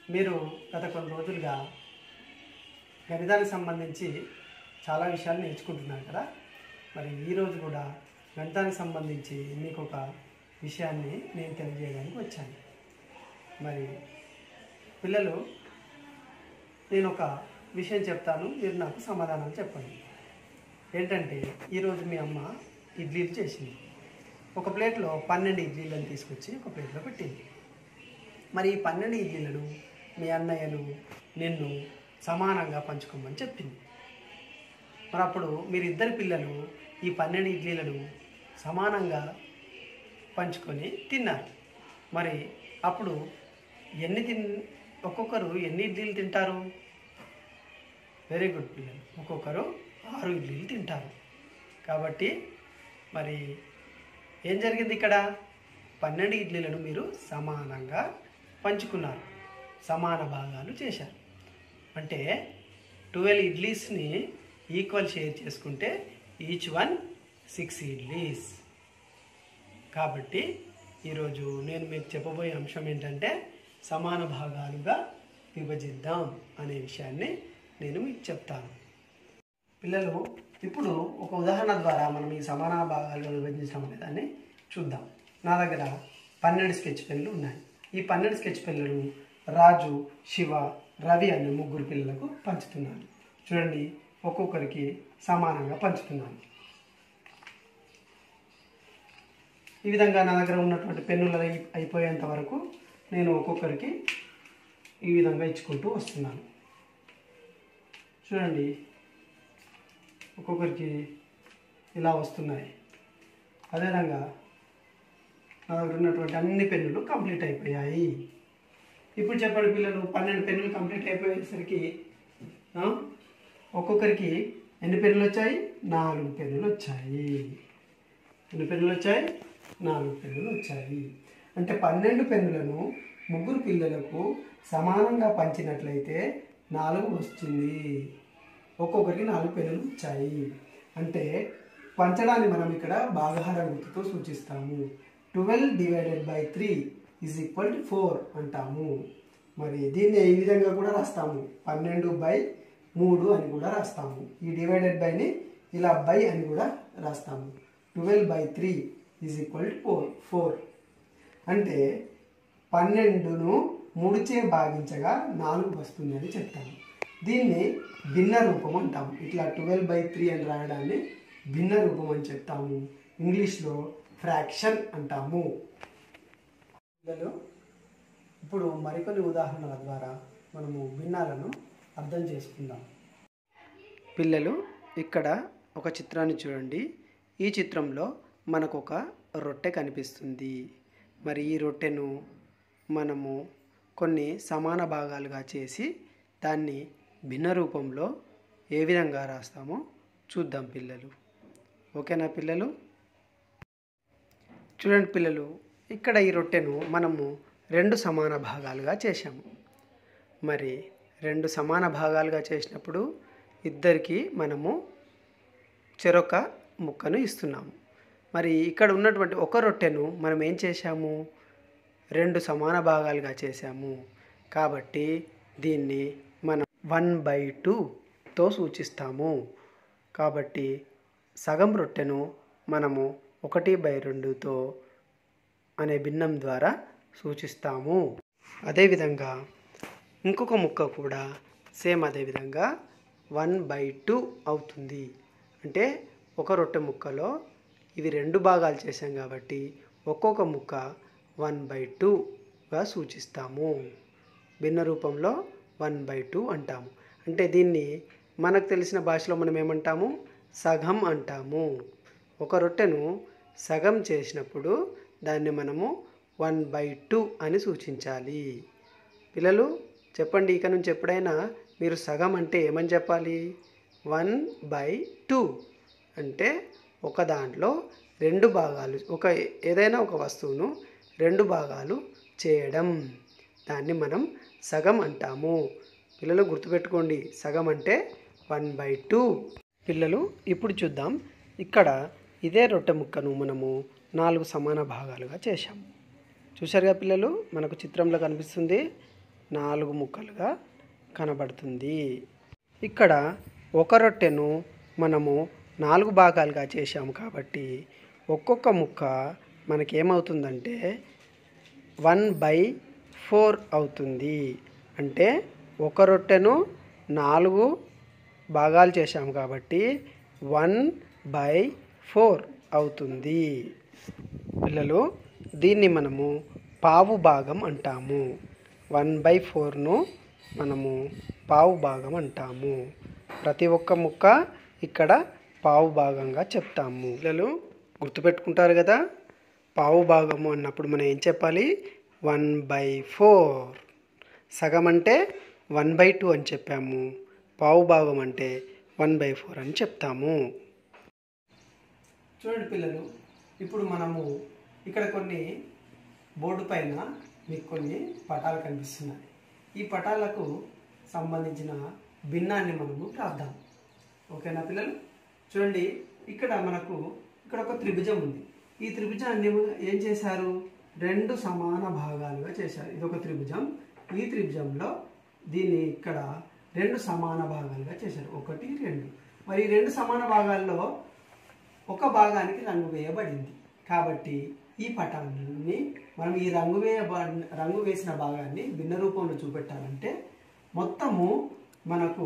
మీరు గత కొన్ని రోజులుగా గణితానికి సంబంధించి చాలా విషయాలు నేర్చుకుంటున్నారు కదా మరి ఈరోజు కూడా గణితానికి సంబంధించి మీకు ఒక విషయాన్ని నేను తెలియజేయడానికి వచ్చాను మరి పిల్లలు నేను ఒక విషయం చెప్తాను మీరు నాకు సమాధానం చెప్పండి ఏంటంటే ఈరోజు మీ అమ్మ ఇడ్లీలు చేసింది ఒక ప్లేట్లో పన్నెండు ఇడ్లీలను తీసుకొచ్చి ఒక ప్లేట్లో పెట్టింది మరి ఈ పన్నెండు ఇడ్లీలను మీ అన్నయ్యను నిన్ను సమానంగా పంచుకోమని చెప్పింది మరి అప్పుడు మీరిద్దరు పిల్లలు ఈ పన్నెండు ఇడ్లీలను సమానంగా పంచుకొని తిన్నారు మరి అప్పుడు ఎన్ని తిన్ ఒక్కొక్కరు ఎన్ని ఇడ్లీలు తింటారు వెరీ గుడ్ పిల్లలు ఒక్కొక్కరు ఆరు ఇడ్లీలు తింటారు కాబట్టి మరి ఏం జరిగింది ఇక్కడ పన్నెండు ఇడ్లీలను మీరు సమానంగా పంచుకున్నారు సమాన భాగాలు చేశారు అంటే ట్వెల్వ్ ఇడ్లీస్ని ఈక్వల్ షేర్ చేసుకుంటే ఈచ్ వన్ సిక్స్ ఇడ్లీస్ కాబట్టి ఈరోజు నేను మీకు చెప్పబోయే అంశం ఏంటంటే సమాన భాగాలుగా విభజిద్దాం అనే విషయాన్ని నేను మీకు చెప్తాను పిల్లలు ఇప్పుడు ఒక ఉదాహరణ ద్వారా మనం ఈ సమాన భాగాలుగా విభజించడం అనే దాన్ని చూద్దాం నా దగ్గర పన్నెండు స్కెచ్ పెన్లు ఉన్నాయి ఈ పన్నెండు స్కెచ్ పెన్లను రాజు శివ రవి అనే ముగ్గురు పిల్లలకు పంచుతున్నాను చూడండి ఒక్కొక్కరికి సమానంగా పంచుతున్నాను ఈ విధంగా నా దగ్గర ఉన్నటువంటి పెన్నులు అయి- అయిపోయేంత వరకు నేను ఒక్కొక్కరికి ఈ విధంగా ఇచ్చుకుంటూ వస్తున్నాను చూడండి ఒక్కొక్కరికి ఇలా వస్తున్నాయి అదేవిధంగా నా దగ్గర ఉన్నటువంటి అన్ని పెన్నులు కంప్లీట్ అయిపోయాయి ఇప్పుడు చెప్పండి పిల్లలు పన్నెండు పెన్నులు కంప్లీట్ అయిపోయేసరికి ఆ, ఒక్కొక్కరికి ఎన్ని పెన్నులు వచ్చాయి నాలుగు పెన్నులు వచ్చాయి ఎన్ని పెన్నులు వచ్చాయి నాలుగు పెన్నులు వచ్చాయి అంటే పన్నెండు పెన్నులను ముగ్గురు పిల్లలకు సమానంగా పంచినట్లయితే నాలుగు వస్తుంది ఒక్కొక్కరికి నాలుగు పెన్నులు వచ్చాయి అంటే పంచడాన్ని మనం ఇక్కడ భాగహార గుర్తుతో సూచిస్తాము twelve divided by three is equal to four అంటాము మరి దీన్ని ఈ విధంగా కూడా రాస్తాము పన్నెండు బై మూడు అని కూడా రాస్తాము ఈ డివైడెడ్ బైని ఇలా బై అని కూడా రాస్తాము twelve by three is equal to four four అంటే పన్నెండును మూడుచే భాగించగా నాలుగు వస్తుంది అని చెప్తాము దీన్ని భిన్న రూపం అంటాము ఇట్లా ట్వెల్వ్ బై త్రీ అని రాయడాన్ని భిన్న రూపం అని చెప్తాము ఇంగ్లీష్లో ఫ్రాక్షన్ అంటాము పిల్లలు ఇప్పుడు మరికొన్ని ఉదాహరణల ద్వారా మనము భిన్నాలను అర్థం చేసుకుందాం పిల్లలు ఇక్కడ ఒక చిత్రాన్ని చూడండి ఈ చిత్రంలో మనకు ఒక రొట్టె కనిపిస్తుంది మరి ఈ రొట్టెను మనము కొన్ని సమాన భాగాలుగా చేసి దాన్ని భిన్న రూపంలో ఏ విధంగా రాస్తామో చూద్దాం పిల్లలు ఓకేనా పిల్లలు చూడండి పిల్లలు ఇక్కడ ఈ రొట్టెను మనము రెండు సమాన భాగాలుగా చేశాము మరి రెండు సమాన భాగాలుగా చేసినప్పుడు ఇద్దరికి మనము చెరొక ముక్కను ఇస్తున్నాము మరి ఇక్కడ ఉన్నటువంటి ఒక రొట్టెను మనం ఏం చేశాము రెండు సమాన భాగాలుగా చేశాము కాబట్టి దీన్ని మనం వన్ బై టూతో సూచిస్తాము కాబట్టి సగం రొట్టెను మనము ఒకటి బై రెండుతో అనే భిన్నం ద్వారా సూచిస్తాము అదేవిధంగా ఇంకొక ముక్క కూడా సేమ్ అదేవిధంగా వన్ బై టూ అవుతుంది అంటే ఒక రొట్టె ముక్కలో ఇవి రెండు భాగాలు చేసాం కాబట్టి ఒక్కొక్క ముక్క వన్ బై టూగా సూచిస్తాము భిన్న రూపంలో వన్ బై టూ అంటాము అంటే దీన్ని మనకు తెలిసిన భాషలో మనం ఏమంటాము సగం అంటాము ఒక రొట్టెను సగం చేసినప్పుడు దాన్ని మనము వన్ బై టూ అని సూచించాలి పిల్లలు చెప్పండి ఇక నుంచి ఎప్పుడైనా మీరు సగం అంటే ఏమని చెప్పాలి వన్ బై టూ అంటే ఒక దాంట్లో రెండు భాగాలు ఒక ఏదైనా ఒక వస్తువును రెండు భాగాలు చేయడం దాన్ని మనం సగం అంటాము పిల్లలు గుర్తుపెట్టుకోండి సగం అంటే వన్ బై టూ పిల్లలు ఇప్పుడు చూద్దాం ఇక్కడ ఇదే రొట్టె ముక్కను మనము నాలుగు సమాన భాగాలుగా చేశాము చూశారుగా పిల్లలు మనకు చిత్రంలో కనిపిస్తుంది నాలుగు ముక్కలుగా కనబడుతుంది ఇక్కడ ఒక రొట్టెను మనము నాలుగు భాగాలుగా చేశాము కాబట్టి ఒక్కొక్క ముక్క మనకేమవుతుందంటే వన్ బై ఫోర్ అవుతుంది అంటే ఒక రొట్టెను నాలుగు భాగాలు చేశాము కాబట్టి వన్ బై ఫోర్ అవుతుంది పిల్లలు దీన్ని మనము పావు భాగం అంటాము వన్ బై ఫోర్ను మనము పావు భాగం అంటాము ప్రతి ఒక్క ముక్క ఇక్కడ పావు భాగంగా చెప్తాము పిల్లలు గుర్తుపెట్టుకుంటారు కదా పావు భాగము అన్నప్పుడు మనం ఏం చెప్పాలి వన్ బై ఫోర్ సగం అంటే వన్ బై టూ అని చెప్పాము పావు భాగం అంటే వన్ బై ఫోర్ అని చెప్తాము చూడండి పిల్లలు ఇప్పుడు మనము ఇక్కడ కొన్ని బోర్డు పైన మీకు కొన్ని పటాలు కనిపిస్తున్నాయి ఈ పటాలకు సంబంధించిన భిన్నాన్ని మనము రాద్దాం ఓకేనా పిల్లలు చూడండి ఇక్కడ మనకు ఇక్కడ ఒక త్రిభుజం ఉంది ఈ త్రిభుజాన్ని ఏం చేశారు రెండు సమాన భాగాలుగా చేశారు ఇది ఒక త్రిభుజం ఈ త్రిభుజంలో దీన్ని ఇక్కడ రెండు సమాన భాగాలుగా చేశారు ఒకటి రెండు మరి ఈ రెండు సమాన భాగాల్లో ఒక భాగానికి రంగు వేయబడింది కాబట్టి ఈ పటాన్ని మనం ఈ రంగు వేయబ రంగు వేసిన భాగాన్ని భిన్న రూపంలో చూపెట్టాలంటే మొత్తము మనకు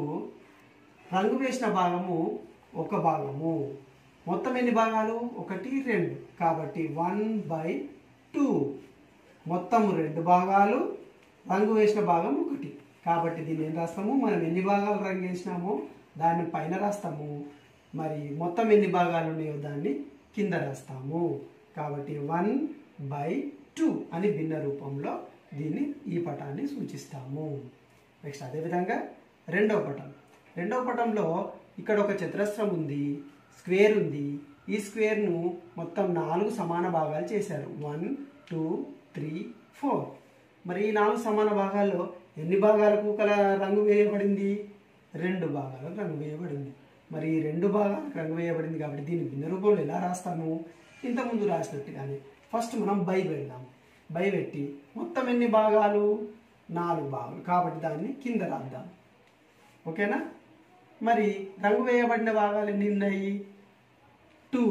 రంగు వేసిన భాగము ఒక భాగము మొత్తం ఎన్ని భాగాలు ఒకటి రెండు కాబట్టి వన్ బై టూ మొత్తం రెండు భాగాలు రంగు వేసిన భాగం ఒకటి కాబట్టి దీన్ని ఏం రాస్తాము మనం ఎన్ని భాగాలు రంగు వేసినామో దాన్ని పైన రాస్తాము మరి మొత్తం ఎన్ని భాగాలు ఉన్నాయో దాన్ని కింద రాస్తాము కాబట్టి వన్ బై టూ అని భిన్న రూపంలో దీన్ని ఈ పటాన్ని సూచిస్తాము నెక్స్ట్ అదేవిధంగా రెండవ పటం రెండవ పటంలో ఇక్కడ ఒక చతురస్రం ఉంది స్క్వేర్ ఉంది ఈ స్క్వేర్ను మొత్తం నాలుగు సమాన భాగాలు చేశారు వన్ టూ త్రీ ఫోర్ మరి ఈ నాలుగు సమాన భాగాల్లో ఎన్ని భాగాలకు కల రంగు వేయబడింది రెండు భాగాలకు రంగు వేయబడింది మరి ఈ రెండు భాగాలకు రంగు వేయబడింది కాబట్టి దీన్ని భిన్న రూపంలో ఎలా రాస్తాము ఇంతకుముందు రాసినట్టుగానే ఫస్ట్ మనం బై పెడదాం బై పెట్టి మొత్తం ఎన్ని భాగాలు నాలుగు భాగాలు కాబట్టి దాన్ని కింద రాద్దాం ఓకేనా మరి రంగు వేయబడిన భాగాలు ఎన్ని ఉన్నాయి టూ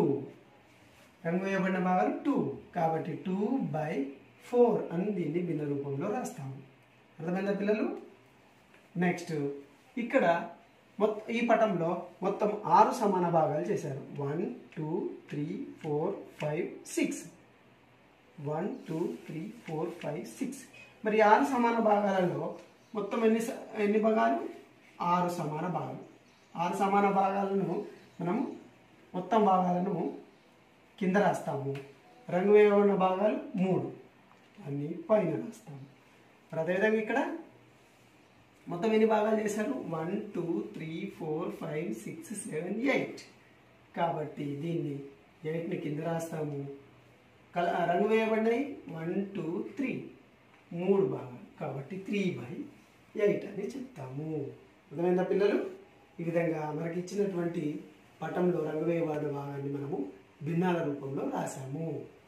రంగు వేయబడిన భాగాలు టూ కాబట్టి టూ బై ఫోర్ అని దీన్ని భిన్న రూపంలో రాస్తాము అర్థమైందా పిల్లలు నెక్స్ట్ ఇక్కడ మొత్తం ఈ పటంలో మొత్తం ఆరు సమాన భాగాలు చేశారు one two three four five six one two three four five six మరి ఈ ఆరు సమాన భాగాలలో మొత్తం ఎన్ని స- ఎన్ని భాగాలు ఆరు సమాన భాగాలు ఆరు సమాన భాగాలను మనము మొత్తం భాగాలను కింద రాస్తాము రంగు వేయబడిన భాగాలు మూడు అన్ని పైన రాస్తాము మరి అదేవిధంగా ఇక్కడ మొత్తం ఎన్ని భాగాలు చేశారు one two three four five six seven eight కాబట్టి దీన్ని ఎయిట్ని కింద రాస్తాము కల రంగు వేయబడినాయి వన్ టూ త్రీ మూడు భాగాలు కాబట్టి త్రీ బై ఎయిట్ అని చెప్తాము అర్థమైందా పిల్లలు ఈ విధంగా మనకి ఇచ్చినటువంటి పటంలో రంగు వేయబడిన భాగాన్ని మనము భిన్నాల రూపంలో రాసాము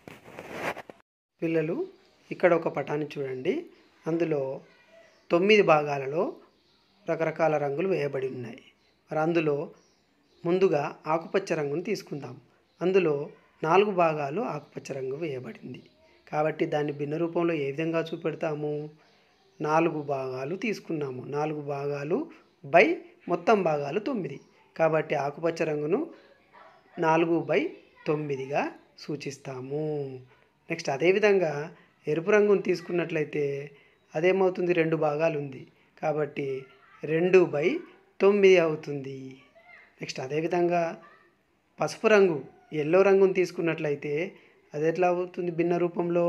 పిల్లలు ఇక్కడ ఒక పటాన్ని చూడండి అందులో తొమ్మిది భాగాలలో రకరకాల రంగులు వేయబడి ఉన్నాయి మరి అందులో ముందుగా ఆకుపచ్చ రంగును తీసుకుందాం అందులో నాలుగు భాగాలు ఆకుపచ్చ రంగు వేయబడింది కాబట్టి దాన్ని భిన్న రూపంలో ఏ విధంగా చూపెడతాము నాలుగు భాగాలు తీసుకున్నాము నాలుగు భాగాలు బై మొత్తం భాగాలు తొమ్మిది కాబట్టి ఆకుపచ్చ రంగును నాలుగు బై తొమ్మిదిగా సూచిస్తాము నెక్స్ట్ అదేవిధంగా ఎరుపు రంగును తీసుకున్నట్లయితే అదేమవుతుంది రెండు భాగాలు ఉంది కాబట్టి రెండు బై తొమ్మిది అవుతుంది నెక్స్ట్ అదేవిధంగా పసుపు రంగు ఎల్లో రంగును తీసుకున్నట్లయితే అది ఎట్లా అవుతుంది భిన్న రూపంలో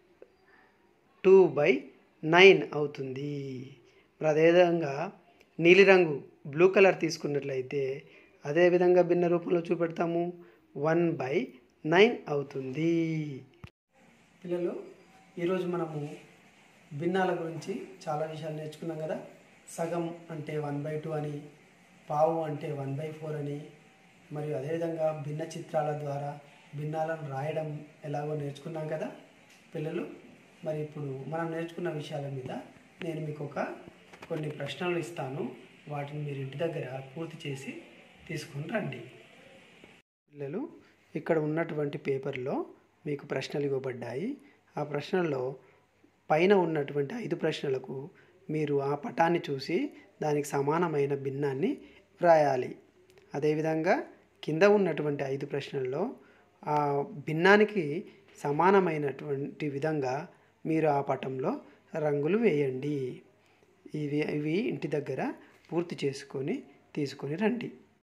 టూ బై నైన్ అవుతుంది మరి అదేవిధంగా నీలిరంగు బ్లూ కలర్ తీసుకున్నట్లయితే అదేవిధంగా భిన్న రూపంలో చూపెడతాము వన్ బై నైన్ అవుతుంది పిల్లలు ఈరోజు మనము భిన్నాల గురించి చాలా విషయాలు నేర్చుకున్నాం కదా సగం అంటే వన్ బై టూ అని పావు అంటే వన్ బై ఫోర్ అని మరియు అదేవిధంగా భిన్న చిత్రాల ద్వారా భిన్నాలను రాయడం ఎలాగో నేర్చుకున్నాం కదా పిల్లలు మరి ఇప్పుడు మనం నేర్చుకున్న విషయాల మీద నేను మీకు ఒక కొన్ని ప్రశ్నలు ఇస్తాను వాటిని మీరు ఇంటి దగ్గర పూర్తి చేసి తీసుకొని రండి పిల్లలు ఇక్కడ ఉన్నటువంటి పేపర్లో మీకు ప్రశ్నలు ఇవ్వబడ్డాయి ఆ ప్రశ్నల్లో పైన ఉన్నటువంటి ఐదు ప్రశ్నలకు మీరు ఆ పటాన్ని చూసి దానికి సమానమైన భిన్నాన్ని వ్రాయాలి అదేవిధంగా కింద ఉన్నటువంటి ఐదు ప్రశ్నల్లో ఆ భిన్నానికి సమానమైనటువంటి విధంగా మీరు ఆ పటంలో రంగులు వేయండి ఇవి ఇవి ఇంటి దగ్గర పూర్తి చేసుకొని తీసుకొని రండి